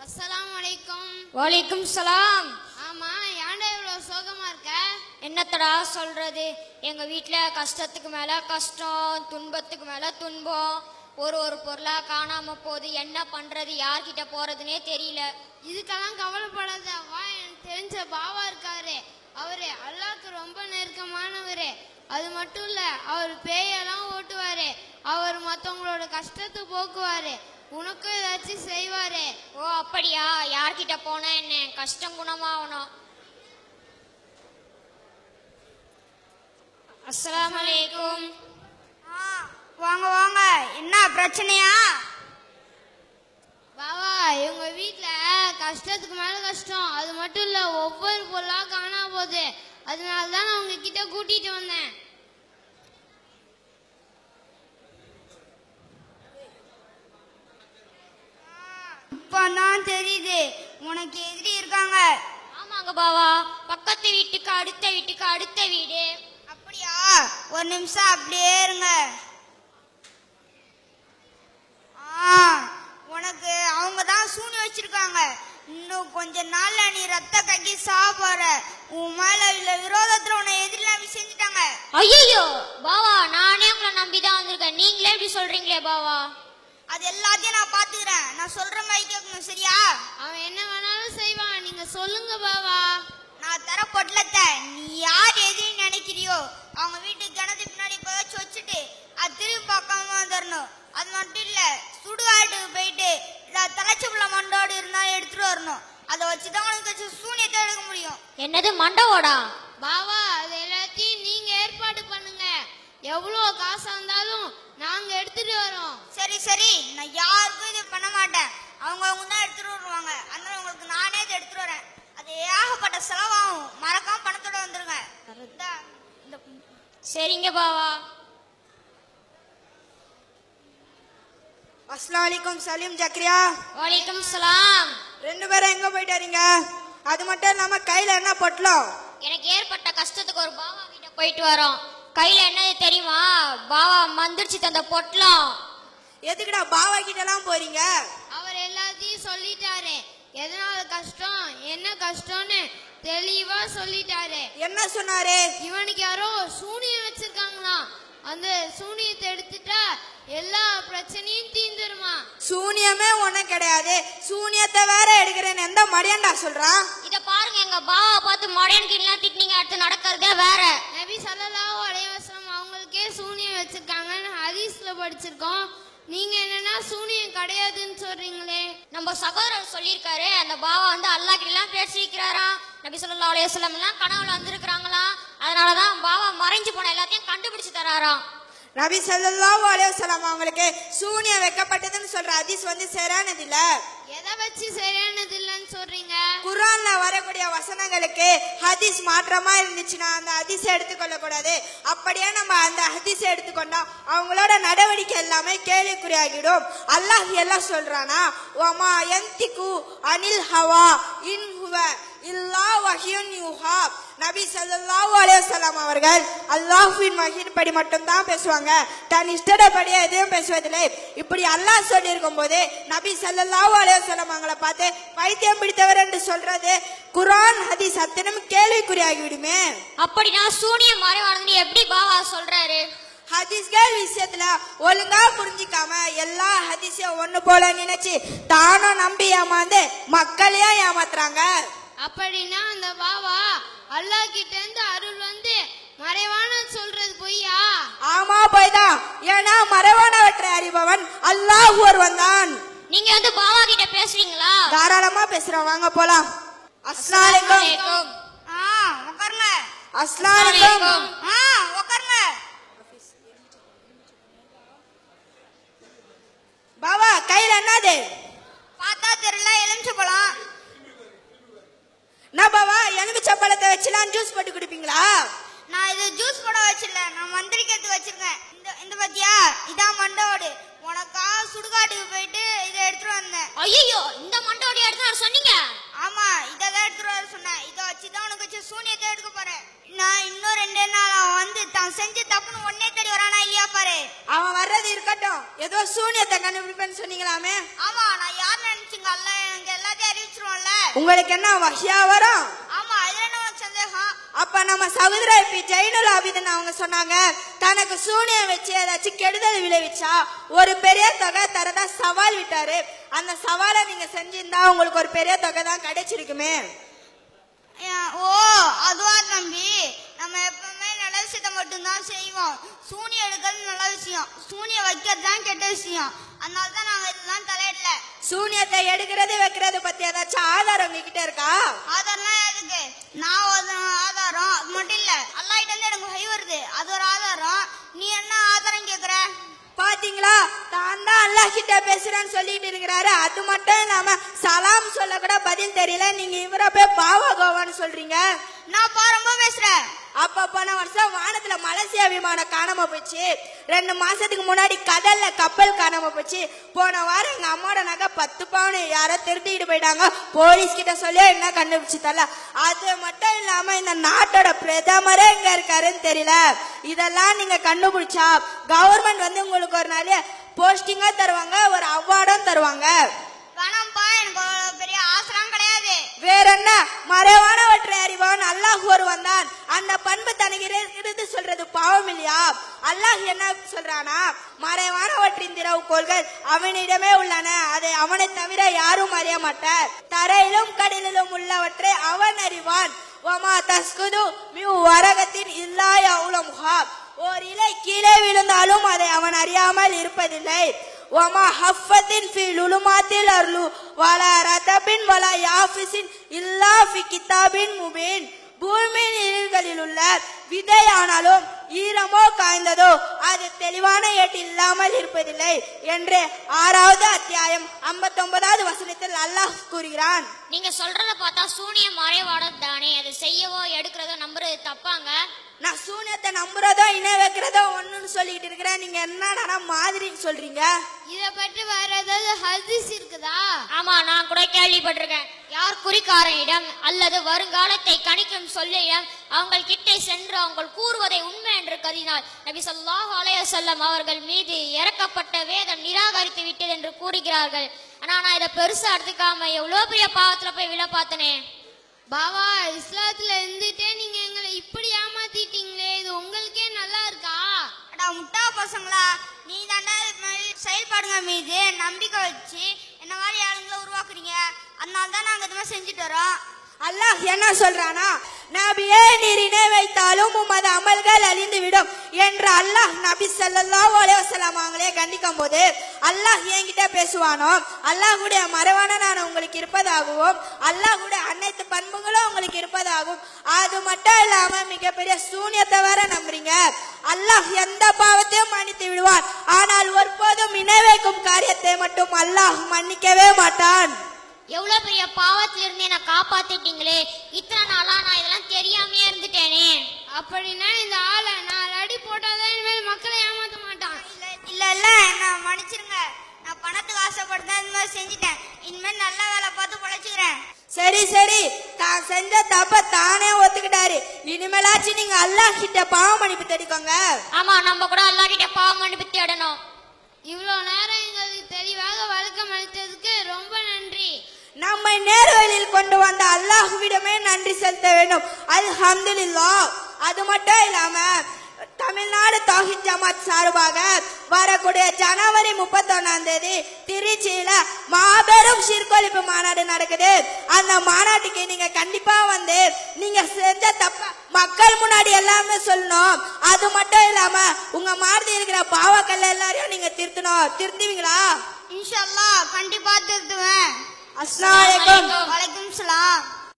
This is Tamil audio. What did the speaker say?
அஸ்ஸலாமு அலைக்கும் வலைக்கும் சலாம் ஆமா ஏன்டா இவ்வளவு சோகமா இருக்க என்னத்தடா சொல்றது எங்க வீட்ல கஷ்டத்துக்கு மேல கஷ்டம் துன்பத்துக்கு மேல துன்பம் ஒரு ஒரு பொருளா காணாம போகுது என்ன பண்றது யார்கிட்ட போறதுனே தெரியல இதுக்கெல்லாம் கவலைப்படாத வா எனக்கு தெரிஞ்ச பாவா இருக்காரு அவரு அல்லாஹ்க்கு ரொம்ப நெருக்கமானவரு அது மட்டும் இல்ல அவர் பேயெல்லாம் ஓட்டுவாரு அவர் மத்தவங்களோட கஷ்டத்தை போக்குவாரு உனக்கும் ஏதாச்சும் செய்வாரு ஓ அப்படியா யார்கிட்ட போனா என்ன கஷ்டம் குணமாகணும் அஸ்ஸலாமு அலைக்கும் வாங்க வாங்க என்ன பிரச்சனையா பாவா இவங்க வீட்ல கஷ்டத்துக்கு மேல கஷ்டம் அது மட்டும் இல்ல ஒவ்வொரு பொருளா காணா போகுது அதனால தான் நான் உங்ககிட்ட கூட்டிட்டு வந்தேன் இப்பதான் தெரியுது உனக்கு எதிரி இருக்காங்க ஆமாங்க பாவா பக்கத்து வீட்டுக்கு அடுத்த வீட்டுக்கு அடுத்த வீடு அப்படியா ஒரு நிமிஷம் அப்படியே இருங்க ஆ உனக்கு அவங்க தான் சூனி வச்சிருக்காங்க இன்னும் கொஞ்ச நாள்ல நீ ரத்த கக்கி சாப்பாற உன் மேல உள்ள விரோதத்துல உன்னை எதிரிலாமி செஞ்சுட்டாங்க ஐயோ பாவா நானே உங்களை நம்பி தான் வந்திருக்கேன் நீங்களே இப்படி சொல்றீங்களே பாவா அது எல்லாத்தையும் நான் பாத்துக்கிறேன் நான் சொல்ற மாதிரி கேட்கணும் சரியா அவன் என்ன வேணாலும் செய்வான் நீங்க சொல்லுங்க பாவா நான் தர பொட்டலத்தை நீ யார் எதிரின்னு நினைக்கிறியோ அவங்க வீட்டு கிணத்து பின்னாடி போய் வச்சு வச்சுட்டு அது திரும்பி பார்க்காம வந்துடணும் அது மட்டும் இல்ல சுடுகாட்டுக்கு போயிட்டு இல்ல தலைச்சி புள்ள மண்டோடு இருந்தாலும் எடுத்துட்டு வரணும் அதை வச்சு தான் உனக்கு வச்சு சூனியத்தை எடுக்க முடியும் என்னது மண்டவோடா பாவா அது எல்லாத்தையும் நீங்க ஏற்பாடு பண்ணுங்க எவ்வளவு காசு வந்தாலும் நாங்க எடுத்துட்டு வரோம் சரி சரி நான் யாருக்கும் இது பண்ண மாட்டேன் அவங்க அவங்க தான் எடுத்துட்டு வருவாங்க அதனால உங்களுக்கு நானே இதை எடுத்துட்டு வரேன் அது ஏகப்பட்ட செலவாகும் மறக்காம பணத்தோட வந்துருங்க இந்தா, இந்த சரிங்க பாவா அஸ்லாம் வலைக்கும் சலீம் ஜக்ரியா வலைக்கும் சலாம் ரெண்டு பேரும் எங்க போயிட்டு வரீங்க அது மட்டும் இல்லாம கையில என்ன பொட்டலம் எனக்கு ஏற்பட்ட கஷ்டத்துக்கு ஒரு பாவா கிட்ட போயிட்டு வரோம் கையில என்னது தெரியுமா பாவா மந்திரிச்சு தந்த பொட்டலம் எதுக்குடா பாவா கிட்ட எல்லாம் போறீங்க அவர் எல்லாத்தையும் சொல்லிட்டாரு எதனால கஷ்டம் என்ன கஷ்டம்னு தெளிவா சொல்லிட்டாரு என்ன சொன்னாரு இவனுக்கு யாரோ சூனியம் வச்சிருக்காங்களாம் அந்த சூனியத்தை எடுத்துட்டா எல்லா பிரச்சனையும் தீந்துருமா சூனியமே ஒண்ணும் கிடையாது சூனியத்தை வேற எடுக்கிறேன்னு எந்த மடியன்டா சொல்றான் இத பாருங்க எங்க பாவா பார்த்து மடையன் கீழலாம் திட்டினீங்க அடுத்து நடக்கிறதே வேற நபி ஸல்லல்லாஹு அலைஹி வஸல்லம் அவங்களுக்கே சூனியம் வச்சிருக்காங்கன்னு ஹதீஸ்ல படிச்சிருக்கோம் நீங்க என்னன்னா சூனியம் கிடையாதுன்னு சொல்றீங்களே நம்ம சகோதரர் சொல்லியிருக்காரு அந்த பாவா வந்து அல்லாஹ் கிட்டலாம் பேசிக்கிறாராம் நபி ஸல்லல்லாஹு அலைஹி வஸல்லம் எல்லாம் கனவுல வந்திருக்கிறாங்களாம் அதனாலதான் பாவா மறைஞ்சு போன எல்லாத்தையும் கண்டுபிடிச்சு தராராம் நபி ஸல்லல்லாஹு அலைஹி வஸல்லம் அவங்களுக்கு சூனியம் வைக்கப்பட்டதுன்னு சொல்ற ஹதீஸ் வந்து சரியானது இல்ல எதை வச்சு சரியானது இல்லைன்னு சொல்றீங்க குர்ஆன்ல வரக்கூடிய வசனங்களுக்கு ஹதீஸ் மாற்றமா இருந்துச்சுன்னா அந்த ஹதீஸை எடுத்துக்கொள்ள கூடாது அப்படியே நம்ம அந்த ஹதீஸை எடுத்துக்கொண்டா அவங்களோட நடவடிக்கை எல்லாமே கேள்விக்குறியாகிடும் அல்லாஹ் எல்லாம் சொல்றானா வமா யந்திகு அனில் ஹவா இன் ஹுவ இல்லா வஹியுன் யூஹா நபி ஸல்லல்லாஹு அலைஹி வஸல்லம் அவர்கள் அல்லாஹ்வின் வஹியின்படி மட்டும்தான் பேசுவாங்க தன் இஷ்டப்படியே எதையும் பேசுவதில்லை இப்படி அல்லாஹ் சொல்லியிருக்கும் போது நபி ஸல்லல்லாஹு அலைஹி வஸல்லம் அவங்களை பார்த்து பைத்தியம் பிடித்தவர் என்று சொல்றது குர்ஆன் ஹதீஸ் அத்தனும் கேள்விக்குறியாகி விடுமே அப்படின்னா சூனியம் மறைவானதுன்னு எப்படி பாவா சொல்றாரு ஹதீஸ்கள் விஷயத்துல ஒழுங்கா புரிஞ்சிக்காம எல்லா ஹதீஸையும் ஒண்ணு போல நினைச்சு தானும் நம்பி ஏமாந்து மக்களையும் ஏமாத்துறாங்க அப்படின்னா அந்த பாவா அல்லாஹ் கிட்ட இருந்து அருள் வந்து மறைவான சொல்றது பொய்யா ஆமா போய்தான் ஏன்னா மறைவானவற்றை அறிபவன் அல்லாஹ் ஒருவன் தான் நீங்க வந்து பாவா கிட்ட பேசுறீங்களா தாராளமா பேசுறோம் வாங்க போலாம் அஸ்லாம் அலைக்கும். ஆ உட்காருங்க அஸ்லாம் வலைக்கும். ஆ உட்காருங்க பாபா கையில என்னது பார்த்தா தெரியல எலுமிச்சை பழம் என்ன பாபா எலுமிச்சை பழத்தை வச்சுலாம் ஜூஸ் போட்டு குடிப்பீங்களா நான் இது ஜூஸ் போட வச்சிடல நான் மந்திரிக்கிறதுக்கு வச்சிருக்கேன் இந்த இந்த பாத்தியா இதான் மண்டோடு உனக்கா சுடுகாட்டுக்கு போயிட்டு இதை எடுத்துட்டு வந்தேன் ஐயோ இந்த மண்டோடி எடுத்து சொன்னீங்க ஆமா இதெல்லாம் எடுத்துட்டு வர சொன்னேன் இதை வச்சுதான் உனக்கு வச்சு சூனியத்தை எடுக்க போறேன் நான் இன்னும் ரெண்டு நாள் அவன் வந்து தான் செஞ்ச தப்புன்னு ஒன்னே தேடி வரானா இல்லையா பாரு அவன் வர்றது இருக்கட்டும் ஏதோ சூனியத்தை கண்டுபிடிப்பேன்னு சொன்னீங்களாமே ஆமா நான் யார் நினைச்சுங்க அல்ல எனக்கு எல்லாத்தையும் அறிவிச்சிருவோம்ல உங்களுக்கு என்ன வசியா வரும் ஆமா அதுல என்ன உனக்கு சந்தேகம் அப்ப நம்ம சகோதர பி ஜெயினுல் ஆபிதன் அவங்க சொன்னாங்க தனக்கு சூனியம் வச்சு ஏதாச்சும் கெடுதல் விளைவிச்சா ஒரு பெரிய தொகை தரதா சவால் விட்டாரு அந்த சவாலை நீங்க செஞ்சிருந்தா உங்களுக்கு ஒரு பெரிய தொகை தான் கிடைச்சிருக்குமே ஏன், ஓ அதுவா தம்பி நம்ம எப்பவுமே நல்ல விஷயத்த மட்டும்தான் செய்வோம் சூனியம் எடுக்கிறது நல்ல விஷயம் சூனியம் வைக்கிறது தான் கெட்ட விஷயம் அதனால தான் நாங்க இதெல்லாம் தலையிடல சூனியத்தை எடுக்கிறது வைக்கிறது பத்தி ஏதாச்சும் ஆதாரம் உங்ககிட்ட இருக்கா ஆதாரம்லாம் எதுக்கு நான் ஒரு ஆதாரம் அது மட்டும் இல்ல அல்லாஹ்கிட்ட இருந்து எனக்கு கை வருது அது ஒரு ஆதாரம் நீ என்ன ஆதாரம் கேக்குற பாத்தீங்களா தான் தான் அல்லாஹ் கிட்ட பேசுறேன்னு சொல்லிட்டு இருக்கிறாரு அது மட்டும் இல்லாம சலாம் சொல்ல கூட பதில் தெரியல நீங்க இவரை போய் பாவா கோவான்னு சொல்றீங்க நான் பாரம்பா பேசுறேன் அப்ப போன வருஷம் வானத்துல மலேசியா விமானம் காணாம போச்சு ரெண்டு மாசத்துக்கு முன்னாடி கடல்ல கப்பல் காணாம போச்சு போன வாரம் எங்க அம்மாவோட நகை பத்து பவுன் யாரோ திருட்டிட்டு போயிட்டாங்க போலீஸ் கிட்ட சொல்லி என்ன கண்டுபிடிச்சு தரல அது மட்டும் இல்லாம இந்த நாட்டோட பிரதமரே எங்க இருக்காருன்னு தெரியல இதெல்லாம் நீங்க கண்டுபிடிச்சா கவர்மெண்ட் வந்து உங்களுக்கு ஒரு நாள் போஸ்டிங்கா தருவாங்க ஒரு அவார்டும் தருவாங்க வேணாம்ப்பா எனக்கு அவ்வளவு பெரிய ஆசைலாம் கிடையாது வேற என்ன மறைவானவற்றை அறிவான் அல்லாஹ் ஒருவன் தான் அந்த பண்பு தனக்கு இரு- இருந்து சொல்றது பாவம் இல்லையா அல்லாஹ் என்ன சொல்றானா மறைவானவற்றின் திறவுகோள்கள் அவனிடமே உள்ளன அதை அவனை தவிர யாரும் அறிய மாட்டார் தரையிலும் கடலிலும் உள்ளவற்றை அவன் அறிவான் ஒமா தஸ்குது மியூ வரகத்தின் இல்லாய் அவுலமுகா ஓர் இலை கீழே விழுந்தாலும் அதை அவன் அறியாமல் இருப்பதில்லை ஒமா ஹஃபத்தின் ஃபி லுலுமாத்தில் அருளு வலா ரதபின் வலா யாஃபிஸின் இல்லா ஃபி கிதாபின் முபீன் பூமியின் நீர்களில் உள்ள விதை ஆனாலும் ஈரமோ காய்ந்ததோ அது தெளிவான ஏட்டு இல்லாமல் இருப்பதில்லை என்று ஆறாவது அத்தியாயம் ஐம்பத்தொன்பதாவது வசனத்தில் அல்லாஹ் கூறுகிறான் நீங்க சொல்றத பார்த்தா சூனியம் மறைவாடது தானே அதை செய்யவோ எடுக்கிறதோ நம்புறது தப்பாங்க நான் சூனியத்தை நம்புறதோ இணை வைக்கிறதோ ஒண்ணுன்னு சொல்லிட்டு இருக்கிறேன் நீங்க என்னடா மாதிரின்னு சொல்றீங்க இத பற்றி வேற ஏதாவது ஹதீஸ் இருக்குதா ஆமா நான் கூட கேள்விப்பட்டிருக்கேன் யார் குறிக்காரனிடம் அல்லது வருங்காலத்தை கணிக்கும் சொல்லிடம் அவங்கள் கிட்டே சென்று அவங்க கூறுவதை உண்மை என்று கருதினால் நபி ஸல்லல்லாஹு அலைஹி வஸல்லம் அவர்கள் மீது இறக்கப்பட்ட வேதம் நிராகரித்து விட்டது என்று கூறுகிறார்கள் ஆனா நான் இதை பெருசா எடுத்துக்காம எவ்வளவு பெரிய பாவத்துல போய் விழ பார்த்தனே பாவா இஸ்லாத்துல இருந்துட்டே நீங்க எங்களை இப்படி ஏமாத்திட்டீங்களே இது உங்களுக்கே நல்லா இருக்கா அடா முட்டா பசங்களா நீ தாண்டா இது மாதிரி செயல்பாடுங்க மீது நம்பிக்கை வச்சு என்ன மாதிரி ஆளுங்களை உருவாக்குறீங்க அதனால தான் நாங்கள் இது மாதிரி செஞ்சுட்டு வரோம் அல்லாஹ் என்ன சொல்றானா நபியே நீர் இணை வைத்தாலும் உமது அமல்கள் அழிந்துவிடும் என்று அல்லாஹ் நபி ஸல்லல்லாஹு அலைஹி வஸல்லம் அவங்களே கண்டிக்கும் போது அல்லாஹ் என்கிட்ட பேசுவானோ அல்லாஹ்வுடைய மறைவான உங்களுக்கு இருப்பதாகவும் அல்லாஹ்வுடைய அனைத்து பண்புகளும் உங்களுக்கு இருப்பதாகவும் அது மட்டும் இல்லாம மிகப்பெரிய சூனியத்தை வேற நம்புறீங்க அல்லாஹ் எந்த பாவத்தையும் மன்னித்து விடுவான் ஆனால் ஒருபோதும் இணை வைக்கும் காரியத்தை மட்டும் அல்லாஹ் மன்னிக்கவே மாட்டான் எவ்வளவு பெரிய பாவத்துல இருந்து என்ன காப்பாத்திட்டீங்களே இத்தனை நாளா நான் இதெல்லாம் தெரியாமையே இருந்துட்டேனே அப்படின்னா இந்த ஆளை நாலு அடி போட்டாதான் இனிமேல் மக்களை ஏமாத்த மாட்டான் இல்லை இல்லை நான் மன்னிச்சிருங்க நான் பணத்துக்கு ஆசைப்பட்டு தான் இந்த மாதிரி செஞ்சுட்டேன் இனிமேல் நல்ல வேலை பார்த்து பொழைச்சிக்கிறேன் சரி சரி தான் செஞ்ச தப்ப தானே ஒத்துக்கிட்டாரு இனிமேலாச்சும் நீங்க அல்லாஹ் கிட்ட பாவ மன்னிப்பு தேடிக்கோங்க ஆமா நம்ம கூட எல்லா கிட்ட பாவம் மன்னிப்பு தேடணும் இவ்வளோ நேரம் எங்களுக்கு தெளிவாக வழக்கம் அளித்ததுக்கு ரொம்ப நன்றி நம்மை நேர்வழியில் கொண்டு வந்த அல்லாஹ்விடமே நன்றி செலுத்த வேண்டும் அல்ஹம்துலில்லாஹ் அது மட்டும் இல்லாம தமிழ்நாடு தௌஹித் ஜமாத் சார்பாக வரக்கூடிய ஜனவரி முப்பத்தொன்னாம் தேதி திருச்சியில மாபெரும் சீர்கொழிப்பு மாநாடு நடக்குது அந்த மாநாட்டுக்கு நீங்க கண்டிப்பா வந்து நீங்க செஞ்ச தப்ப மக்கள் முன்னாடி எல்லாமே சொல்லணும் அது மட்டும் இல்லாம உங்க மாறுதி இருக்கிற பாவக்கல்ல எல்லாரையும் நீங்க திருத்தணும் திருத்துவீங்களா இன்ஷா அல்லாஹ் கண்டிப்பா திருத்துவேன் அஸ்ஸலாமு அலைக்கும் வலைக்கும் சலாம்